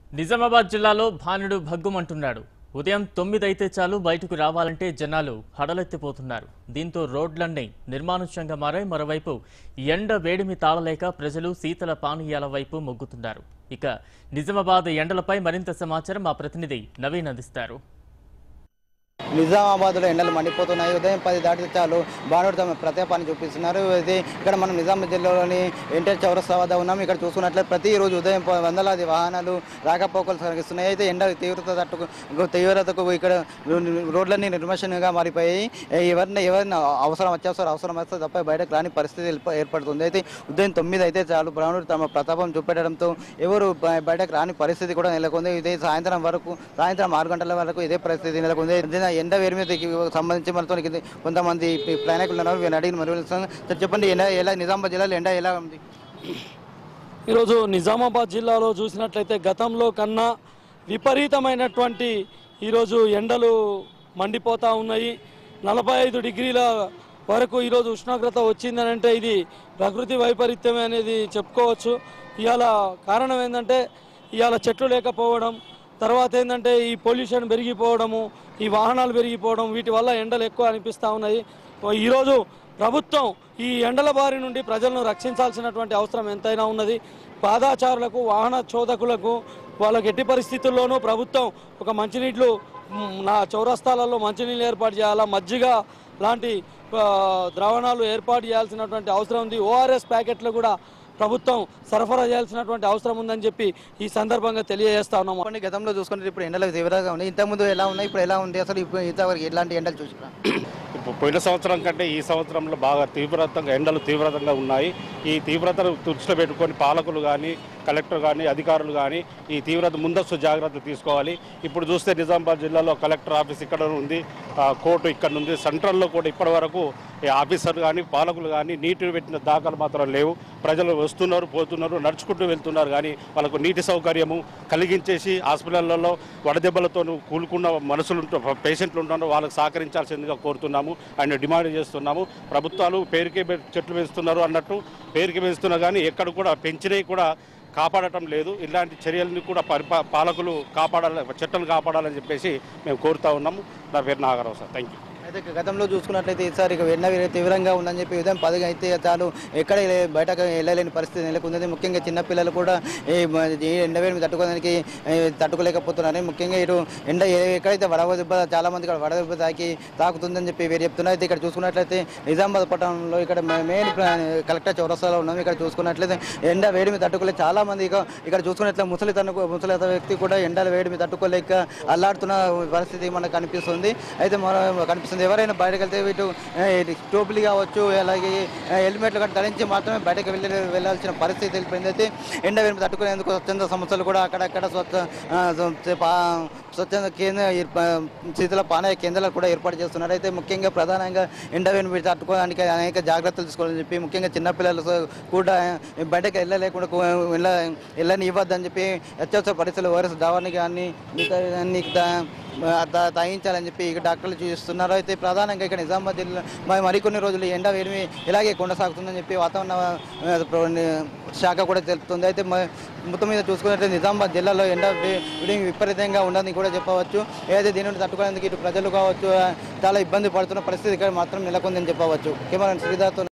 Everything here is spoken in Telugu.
నిజామాబాద్ జిల్లాలో భానుడు భగ్గుమంటున్నాడు ఉదయం తొమ్మిదైతే చాలు బయటకు రావాలంటే జనాలు హడలెత్తిపోతున్నారు దీంతో రోడ్లన్నీ నిర్మానుష్యంగా మారాయి మరోవైపు ఎండ వేడిమి తాళలేక ప్రజలు శీతల పానీయాల వైపు మొగ్గుతున్నారు ఇక నిజామాబాద్ ఎండలపై మరింత సమాచారం మా ప్రతినిధి నవీన్ అందిస్తారు నిజామాబాద్లో ఎండలు మండిపోతున్నాయి ఉదయం పది దాటితే చాలు బాణుడు తమ ప్రతాపాన్ని చూపిస్తున్నారు ఇది ఇక్కడ మనం నిజామాబాద్ జిల్లాలోని ఎన్టీఆర్ చౌరస్తా వద్ద ఉన్నాం ఇక్కడ చూసుకున్నట్లయితే ప్రతిరోజు ఉదయం ప- వందలాది వాహనాలు రాకపోకలు సాగిస్తున్నాయి అయితే ఎండ తీవ్రత తట్టుకు తీవ్రతకు ఇక్కడ రోడ్లన్నీ నిర్మషంగా మారిపోయాయి ఏ ఎవరిని ఎవరిని అవసరం అత్యవసర అవసరం వస్తే తప్ప బయటకు రాని పరిస్థితి ఏర్ప- ఏర్పడుతుంది అయితే ఉదయం తొమ్మిది అయితే చాలు బ్రాహ్మణుడు తమ ప్రతాపం చూపెట్టడంతో ఎవరు బ- బయటకు రాని పరిస్థితి కూడా నెలకొంది ఇదే సాయంత్రం వరకు సాయంత్రం ఆరు గంటల వరకు ఇదే పరిస్థితి నెలకొంది నిజంగా ఎండ వేడిమికి సంబంధించి మనతో కింద కొంతమంది పి- ప్రయాణికులు ఉన్నారు వీరిని అడిగిన మరి సార్ చెప్పండి ఎండ ఎలా నిజామాబాద్ జిల్లాలో ఎండ ఎలా ఉంది ఈరోజు నిజామాబాద్ జిల్లాలో చూసినట్లయితే గతంలో కన్నా విపరీతమైనటువంటి ఈరోజు ఎండలు మండిపోతూ ఉన్నాయి నలభై ఐదు డిగ్రీల వరకు ఈరోజు ఉష్ణోగ్రత వచ్చిందని అంటే ఇది ప్రకృతి వైపరీత్యమే అనేది చెప్పుకోవచ్చు ఇవాళ కారణం ఏంటంటే ఇవాళ చెట్లు లేకపోవడం తర్వాత ఏంటంటే ఈ పొల్యూషన్ పెరిగిపోవడము ఈ వాహనాలు పెరిగిపోవడం వీటి వల్ల ఎండలు ఎక్కువ అనిపిస్తూ ఉన్నాయి ఈరోజు ప్రభుత్వం ఈ ఎండల బారి నుండి ప్రజలను రక్షించాల్సినటువంటి అవసరం ఎంతైనా ఉన్నది పాదాచారులకు వాహన చోదకులకు వాళ్ళకి ఎట్టి పరిస్థితుల్లోనూ ప్రభుత్వం ఒక మంచినీళ్ళు మ్, నా చౌరస్తాలలో మంచినీళ్ళు ఏర్పాటు చేయాలా మజ్జిగ లాంటి ఆ, ద్రావణాలు ఏర్పాటు చేయాల్సినటువంటి అవసరం ఉంది ఓఆర్ఎస్ ప్యాకెట్లు కూడా ప్రభుత్వం సరఫరా చేయాల్సినటువంటి అవసరం ఉందని చెప్పి ఈ సందర్భంగా తెలియజేస్తా ఉన్నాము కొన్ని గతంలో చూసుకుంటే ఇప్పుడు ఎండలు తీవ్రంగా ఉన్నాయి ఇంతకుముందు ఎలా ఉన్నాయి ఇప్పుడు ఎలా ఉంది అసలు ఇప్పుడు ఇంతవరకు ఎలాంటి ఎండలు చూసుకున్నాం ఇప్పుడు పోయిన సంవత్సరం కంటే ఈ సంవత్సరంలో బాగా తీవ్రతంగా ఎండలు తీవ్రతంగా ఉన్నాయి ఈ తీవ్రతను దృష్టిలో పెట్టుకొని పాలకులు కానీ కలెక్టర్ కానీ అధికారులు కానీ ఈ తీవ్రత ముందస్తు జాగ్రత్తలు తీసుకోవాలి ఇప్పుడు చూస్తే నిజామాబాద్ జిల్లాలో కలెక్టర్ ఆఫీస్ ఇక్కడ ఉంది ఆ, కోర్టు ఇక్కడ ఉంది సెంట్రల్లో కూడా ఇప్పటి వరకు ఈ ఆఫీసర్ కానీ పాలకులు కానీ నీటి పెట్టిన దాఖలు మాత్రం లేవు ప్రజలు వస్తున్నారు పోతున్నారు నడుచుకుంటూ వెళ్తున్నారు కానీ వాళ్ళకు నీటి సౌకర్యము కలిగించేసి హాస్పిటళ్లలో వడదెబ్బలతో కూలుకున్న మనుషులు ఉంట- పేషెంట్లు ఉంటారో వాళ్ళకి సహకరించాల్సిందిగా కోరుతున్నాము ఆయన డిమాండ్ చేస్తున్నాము ప్రభుత్వాలు పేరుకే పె- చెట్లు పెంచుతున్నారు అన్నట్టు పేరుకి పెంచుతున్నా కానీ ఎక్కడ కూడా పెంచినవి కూడా కాపాడటం లేదు ఇలాంటి చర్యల్ని కూడా పరిపా పాలకులు కాపాడాలి చెట్లను కాపాడాలని చెప్పేసి మేము కోరుతా ఉన్నాము నా పేరు నాగరావు సార్ థ్యాంక్ యూ అయితే గతంలో చూసుకున్నట్లయితే ఈసారి ఇక ఎండ వేడి తీవ్రంగా ఉందని చెప్పి ఉదయం పది అయితే చాలు ఎక్కడ లే- బయటకు వెళ్ళలేని పరిస్థితి నెలకొంది ముఖ్యంగా చిన్నపిల్లలు కూడా ఈ మ- ఈ ఎండ వేడిని తట్టుకోవడానికి ఏ, తట్టుకోలేకపోతున్నారని ముఖ్యంగా ఇటు ఎండ ఏ- ఎక్కడైతే వడదెబ్బ చాలా మంది ఇక్కడ వడదెబ్బ తాకి తాకుతుందని చెప్పి వీరు చెప్తున్నారు అయితే ఇక్కడ చూసుకున్నట్లయితే నిజామాబాద్ పట్టణంలో ఇక్కడ మే- మెయిన్ ప్ర- కలెక్టర్ చౌరస్తాలో ఉన్నాం ఇక్కడ చూసుకున్నట్లయితే ఎండ వేడిమి తట్టుకోలేక చాలా మంది ఇక ఇక్కడ చూసుకున్నట్లయితే ముసలి తనకు ముసలి వ్యక్తి కూడా ఎండల వేడిమి తట్టుకోలేక అల్లాడుతున్న పరిస్థితి మనకు కనిపిస్తుంది అయితే మనం కనిపిస్తుంది ఎవరైనా బయటకు వెళ్తే వీటి ఏ, ఇది టోపులు కావచ్చు అలాగే ఏ, హెల్మెట్లు కూడా ధరించి మాత్రమే బయటకు వెళ్ళి వెళ్ళాల్సిన పరిస్థితి వెళ్ళిపోయింది అయితే ఎండ వేడిమి తట్టుకునేందుకు స్వచ్ఛంద సంస్థలు కూడా అక్కడక్కడ స్వచ్ఛ ఆ, స్వ- పా- స్వచ్ఛంద కేంద్ర ఏర్ప- శీతల పానీయ కేంద్రాలు కూడా ఏర్పాటు చేస్తున్నారు అయితే ముఖ్యంగా ప్రధానంగా ఎండ వేడిమి తట్టుకోవడానికి అనేక జాగ్రత్తలు తీసుకోవాలని చెప్పి ముఖ్యంగా చిన్నపిల్లలు కూడా బయటకు వెళ్ళలేకుండా కూ- వెళ్ళ వెళ్ళని ఇవ్వద్దని చెప్పి అత్యవసర పరిస్థితులు వైరస్ దావాన్ని కానీ మిగతా అన్ని దా- దా- తాగించాలని చెప్పి ఇక డాక్టర్లు చూస్తున్నారు అయితే ప్రధానంగా ఇక్కడ నిజామాబాద్ జిల్లా మరి మరికొన్ని రోజులు ఈ ఎండ వేడిమి ఇలాగే కొనసాగుతుందని చెప్పి వాతావరణ ఆ, ప్ర- శాఖ కూడా తెలుపుతుంది అయితే మ- మొత్తం మీద చూసుకున్నట్లయితే నిజామాబాద్ జిల్లాలో ఎండ వే- వేడిమి విపరీతంగా ఉండదని కూడా చెప్పవచ్చు ఏదైతే దీని నుండి తట్టుకునేందుకు ఇటు ప్రజలు కావచ్చు ఆ, చాలా ఇబ్బంది పడుతున్న పరిస్థితి ఇక్కడ మాత్రం నెలకొందని చెప్పవచ్చు కెమెరా శ్రీధర్తో